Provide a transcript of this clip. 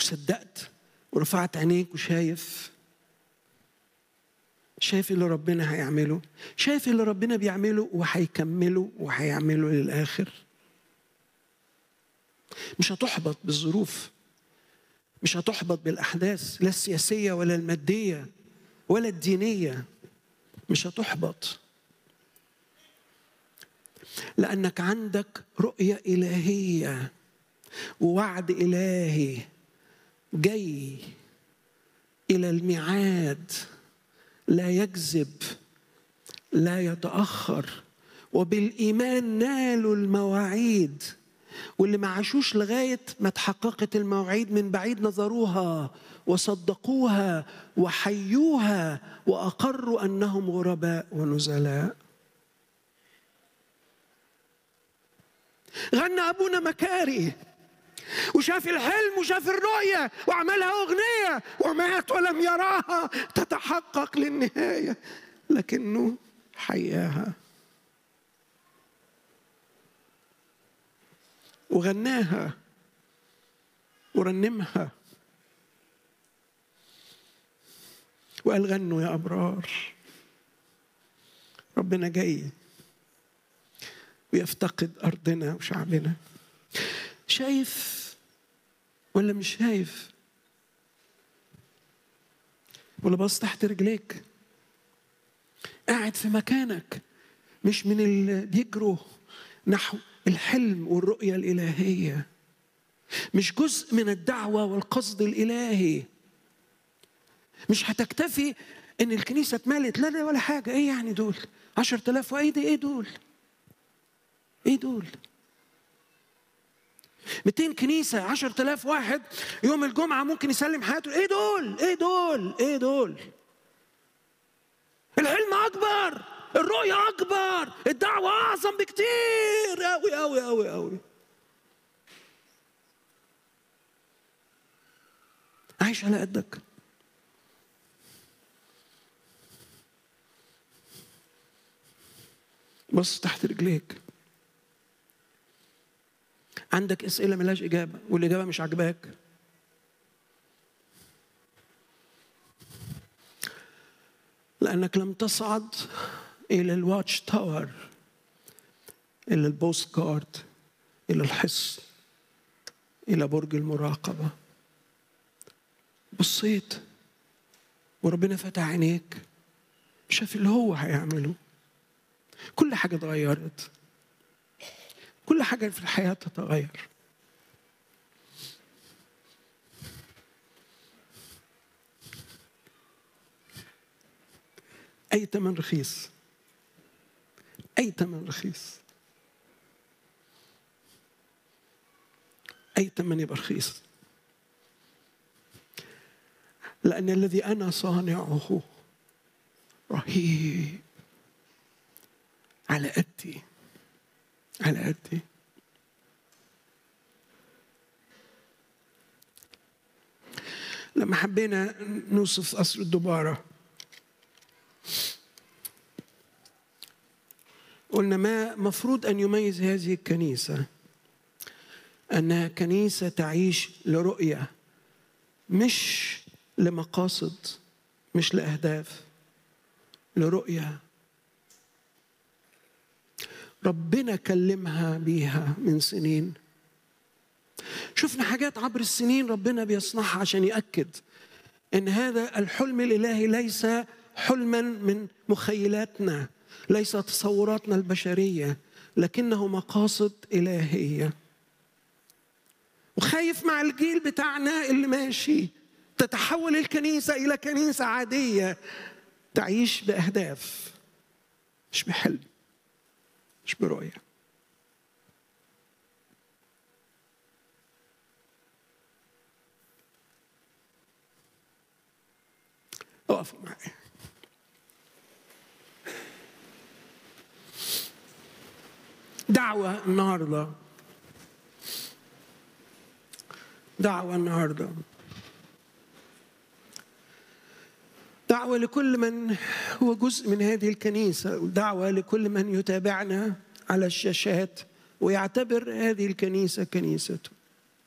وصدقت ورفعت عينيك وشايف شايف اللي ربنا هيعمله شايف اللي ربنا بيعمله وهيكمله وهيعمله للآخر مش هتحبط بالظروف مش هتحبط بالأحداث لا السياسية ولا المادية ولا الدينية مش هتحبط لأنك عندك رؤية إلهية ووعد إلهي جاي إلى الميعاد لا يكذب لا يتأخر وبالإيمان نالوا المواعيد واللي ما عاشوش لغاية ما تحققت المواعيد من بعيد نظروها وصدقوها وحيوها وأقروا أنهم غرباء ونزلاء غنى أبونا مكاري وشاف الحلم وشاف الرؤية وعملها أغنية ومات ولم يراها تتحقق للنهاية لكنه حياها وغناها ورنمها وقال غنوا يا أبرار ربنا جاي ويفتقد أرضنا وشعبنا شايف ولا مش شايف ولا باص تحت رجليك قاعد في مكانك مش من اللي بيجروا نحو الحلم والرؤية الإلهية مش جزء من الدعوة والقصد الإلهي مش هتكتفي ان الكنيسة اتملت لا لا ولا حاجة ايه يعني دول عشرة آلاف وايه دي ايه دول ايه دول 200 كنيسة 10000 واحد يوم الجمعة ممكن يسلم حياته ايه دول ايه دول ايه دول الحلم أكبر الرؤية أكبر الدعوة أعظم بكتير أوي أوي أوي أوي عايش على قدك بص تحت رجليك عندك اسئله ملهاش اجابه والاجابه مش عاجباك لانك لم تصعد الى الواتش تاور الى البوست كارد الى الحصن الى برج المراقبه بصيت وربنا فتح عينيك شاف اللي هو هيعمله كل حاجه اتغيرت كل حاجة في الحياة تتغير أي تمن رخيص أي تمن رخيص أي تمن يبقى رخيص لأن الذي أنا صانعه رهيب على قدي على قدي لما حبينا نوصف قصر الدبارة قلنا ما مفروض أن يميز هذه الكنيسة أنها كنيسة تعيش لرؤية مش لمقاصد مش لأهداف لرؤية ربنا كلمها بيها من سنين شفنا حاجات عبر السنين ربنا بيصنعها عشان يأكد ان هذا الحلم الالهي ليس حلما من مخيلاتنا ليس تصوراتنا البشريه لكنه مقاصد الهيه وخايف مع الجيل بتاعنا اللي ماشي تتحول الكنيسه الى كنيسه عاديه تعيش باهداف مش بحلم مش برؤيه اقفوا معايا دعوة النهاردة دعوة النهاردة دعوة لكل من هو جزء من هذه الكنيسة ودعوة لكل من يتابعنا على الشاشات ويعتبر هذه الكنيسة كنيسته